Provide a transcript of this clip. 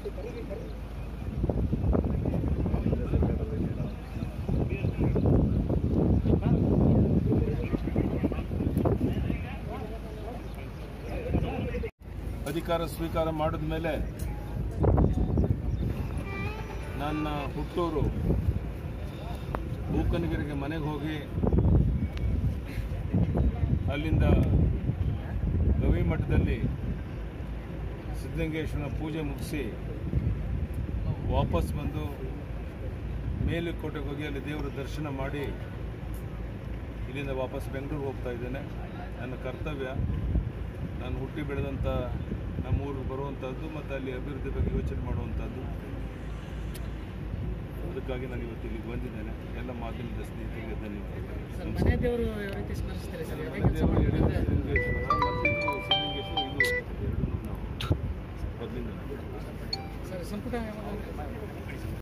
ಅಧಿಕಾರ ಸ್ವೀಕಾರ ಮಾಡಿದ ಮೇಲೆ ನನ್ನ ಹುಟ್ಟೂರು ಬೂಕನಗಿರಿಗೆ ಮನೆಗೆ ಹೋಗಿ ಅಲ್ಲಿಂದ ಗವಿ ಮಠದಲ್ಲಿ ಸಿದ್ಧಲಿಂಗೇಶ್ವರನ ಪೂಜೆ ಮುಗಿಸಿ ವಾಪಸ್ ಬಂದು ಮೇಲುಕೋಟೆಗೆ ಹೋಗಿ ಅಲ್ಲಿ ದೇವರ ದರ್ಶನ ಮಾಡಿ ಇಲ್ಲಿಂದ ವಾಪಸ್ ಬೆಂಗಳೂರಿಗೆ ಹೋಗ್ತಾ ಇದ್ದೇನೆ ನನ್ನ ಕರ್ತವ್ಯ ನಾನು ಹುಟ್ಟಿ ಬೆಳೆದಂಥ ನಮ್ಮ ಊರಿಗೆ ಬರುವಂಥದ್ದು ಮತ್ತು ಅಲ್ಲಿ ಅಭಿವೃದ್ಧಿ ಬಗ್ಗೆ ಯೋಚನೆ ಮಾಡುವಂಥದ್ದು ಅದಕ್ಕಾಗಿ ನಾನು ಇವತ್ತು ಇಲ್ಲಿಗೆ ಬಂದಿದ್ದೇನೆ ಎಲ್ಲ ಮಾಧ್ಯಮದ ಸ್ನೇಹಿತರಿಗೆ ಧನ್ಯವಾದಗಳು ಸರ್ ಮನೆ ದೇವರು ಯಾವ ರೀತಿ ಸ್ಮರಿಸ್ತಾರೆ ಸರ್ ಯಾವ್ದೇ ಕೆಲಸ ದೇವರು ಎಡೆ ಮಾಡಿದ್ರೆ ಸಿದ್ಧಲಿಂಗೇಶ್ವರ ಮತ್ತು ಇದು ಸಿದ್ಧಲಿಂಗೇಶ್ವರ ಇದು ಎರಡನ್ನೂ ನಾವು ಮೊದಲಿಂದ ಸರ್ ಸಂಪುಟ ಯಾವಾಗ